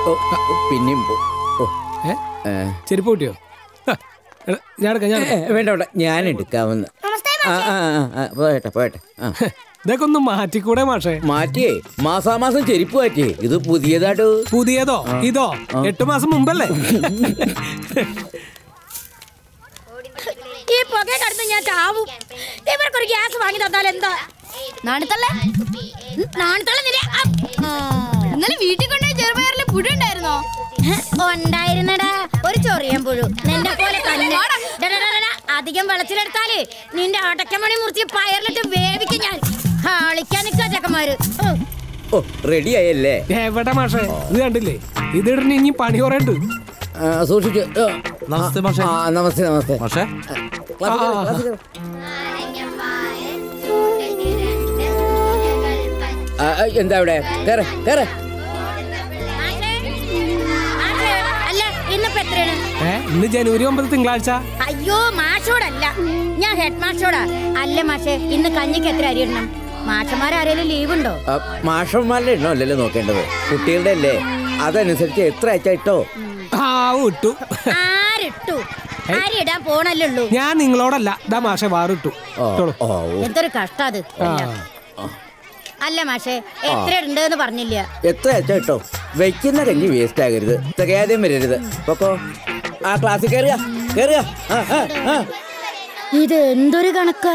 ഓ, പിന്നെയും പോ ഓ, ഏ ഏ. ചെരുപ്പ് കൂട്ടിയോ ഹ, എടാ, ഞാൻ എടുക്കാം ഞാൻ ഏ, വേണ്ട വേണ്ട ഞാൻ എടുക്കാവുന്ന ആ ആ ആ, ആ, പോട്ടെ പോട്ടെ ആ ഇതൊക്കെ ഒന്ന് മാറ്റിക്കൂടെ മാഷേ മാറ്റിയേ മാസാമാസം ചെരുപ്പ് മാറ്റിയേ ഇത് പുതിയതായിട്ട് പുതിയതോ ഇതോ എട്ട് മാസം മുമ്പല്ലേ ഈ പുക കടന്ന് ഞാൻ ചാവും ഇവർക്കൊരു ഗ്യാസ് വാങ്ങി തന്നാൽ എന്താ നാണിത്തള്ളേ നാണിത്തള്ള നില ഇന്നലെ വീട്ടിൽ കൊണ്ടുപോയി ചെറുപയറിൽ പുഴ ഉണ്ടായിരുന്നോ ഉണ്ടായിരുന്നടാ ഒരു ചൊറിയൻ പുഴു നിന്റെ പോലെ തന്നെ ഡാ, ഡാ, ഡാ, ഡാ, ഡാ, അധികം വെള്ളത്തിലെടുത്താല് നിന്റെ അടക്കമണി മുറിച്ച് പയറിലിട്ട് വേവിക്കും ഞാൻ കളിക്കാൻ നിൽക്കാ ചെക്കന്മാര് ഉം. ഓ റെഡി ആയല്ലേ എവിടെ മാഷേ ഇത് കണ്ടില്ലേ ഇത് ഇടണ ഇനി പണി കുറേ ഉണ്ട് ആ, സൂക്ഷിച്ച് ആ, നമസ്തേ മാഷേ ആ നമസ്തേ നമസ്തേ മാഷേ ക്ലാസ്സിൽ കയറ്, ക്ലാസ്സിൽ കയറ്. ആ, ആ, എന്താ ഇവിടെ കേറ് കേറ് ആശേ, ആശേ, അല്ല ഇന്നിപ്പോ എത്രയാണ് ഏ ഇന്ന് ജനുവരി ഒമ്പത് തിങ്കളാഴ്ച അയ്യോ മാഷോടല്ല ഞാൻ ഹെഡ് മാഷോടാ അല്ല മാഷേ ഇന്ന് കഞ്ഞിക്ക് എത്ര അരി ഇടണം മാഷന്മാരാരേലും ലീവ് ഉണ്ടോ ആ, മാഷന്മാരുടെ എണ്ണോ അല്ലല്ലോ നോക്കേണ്ടത് കുട്ടികളുടെ അല്ലേ അതനുസരിച്ച് എത്ര അയച്ചാ ഇട്ടോ ആ വിട്ടു ആരിട്ടു അരി ഇടാൻ പോണല്ലുള്ളൂ ഞാൻ നിങ്ങളോടല്ല ദാ മാഷെ വാറിട്ടു ഓ, ഇട്ടോളൂ. ഓ, ഓ. എന്തൊരു കഷ്ടാത് ആ അല്ല മാഷേ എത്ര ഉണ്ടെന്ന് പറഞ്ഞില്ല എത്ര അയച്ചാ ഇട്ടോ വെക്കുന്ന കഞ്ഞി വേസ്റ്റ് ആകരുത് തികയാതെയും വരരുത് പൊക്കോ ആ ക്ലാസ്സിൽ കയറുക കയറുക ആ, ആ, ആ. ഇത് എന്തൊരു കണക്കാ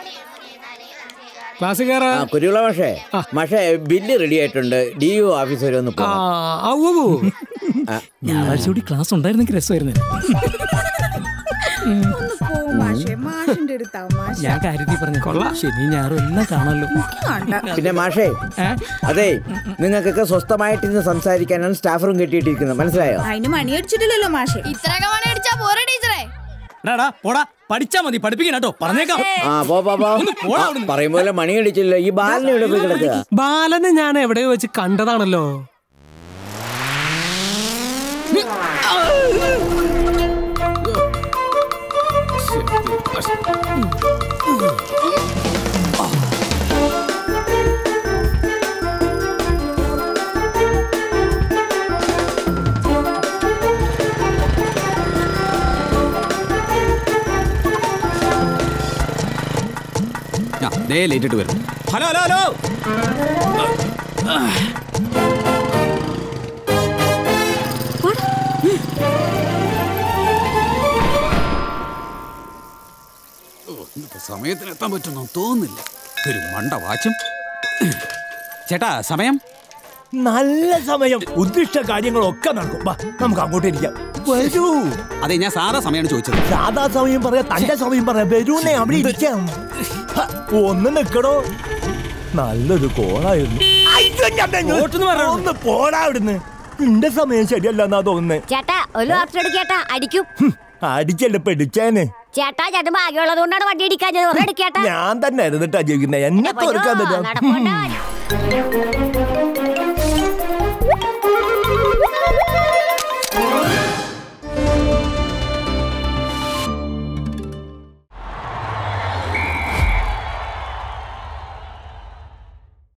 ക്ലാസ് കയറാ ആ കുരുവിള മാഷേ മാഷേ ബില്ല് റെഡി ആയിട്ടുണ്ട് ഡി യു ഓഫീസ് വരെ ഒന്ന് ആ പോകാം ഔവ്വു. ഞായറാഴ്ച കൂടി ക്ലാസ് ഉണ്ടായിരുന്നെങ്കിൽ രസമായിരുന്നു മാഷിന്റെ ഒരു തമാശ ഞാൻ കാര്യത്തിൽ പറഞ്ഞു കൊള്ളാം ശനി ഞായറും എല്ലാം കാണാമല്ലോ പിന്നെ മാഷേ അതെ നിങ്ങൾക്കൊക്കെ സ്വസ്ഥമായിട്ട് ഇന്ന് സംസാരിക്കാനാണ് സ്റ്റാഫ് റൂം കെട്ടിയിട്ടിരിക്കുന്നത് മനസ്സിലായോ അതിന് മണിയടിച്ചിട്ടില്ലല്ലോ മാഷെ ഇത്രയൊക്കെ മണി അടിച്ചാ പോരെ ടീച്ചറേ എടാ പോടാ പഠിച്ചാ മതി പഠിപ്പിക്കണം കേട്ടോ പറഞ്ഞേക്കാം ആ പോ പോ പോ ആ, പറയും പോലെ മണി അടിച്ചില്ല ഈ ബാലിനെ ഇവിടെ പോയി കിടക്കുക ബാലനെ ഞാൻ എവിടെയോ വെച്ച് കണ്ടതാണല്ലോ ദേ ലേറ്റ് ഇട്ട് വരും ഹലോ ഹലോ ഹലോ സമയത്തിന് എത്താൻ പറ്റുന്നു തോന്നുന്നില്ല ഒരു മണ്ട വാച്ചും ചേട്ടാ സമയം നല്ല സമയം ഉദ്ദിഷ്ട കാര്യങ്ങളൊക്കെ നടക്കും വാ, നമുക്ക് അങ്ങോട്ട് ഇരിക്കാം വരൂ അതെ ഞാൻ സാധാ സമയമാണ് ചോദിച്ചത് സാധാ സമയം പറയാ തന്റെ സമയം പറയാ വരൂന്നേ അവിടെ ഇരിക്കാം ഹ, ഒന്ന് നിക്കടോ നല്ലൊരു കോളായിരുന്നു അയ്യോ, ഞാൻ പറഞ്ഞു. ഒന്ന് പോടാ അവിടുന്ന് നിന്റെ സമയം ശരിയല്ല എന്നാ തോന്നുന്നേ ചേട്ടാ ഒരു ഓപ്ഷൻ എടുക്കേട്ടാ അടിക്കും ഹും, അടിച്ചല്ല പെടിച്ചേനെ ചേട്ടാ ചേട്ടൻ ഭാഗ്യമുള്ളത് കൊണ്ടാണ് വണ്ടി അടിക്കാഞ്ഞത് ഒരെടുക്കേട്ടാ ഞാൻ തന്നെ ഇരുന്നിട്ടാ ജീവിക്കുന്നത് എന്നെ തോൽക്കാൻ പറ്റും നടപ്പോട്ടാ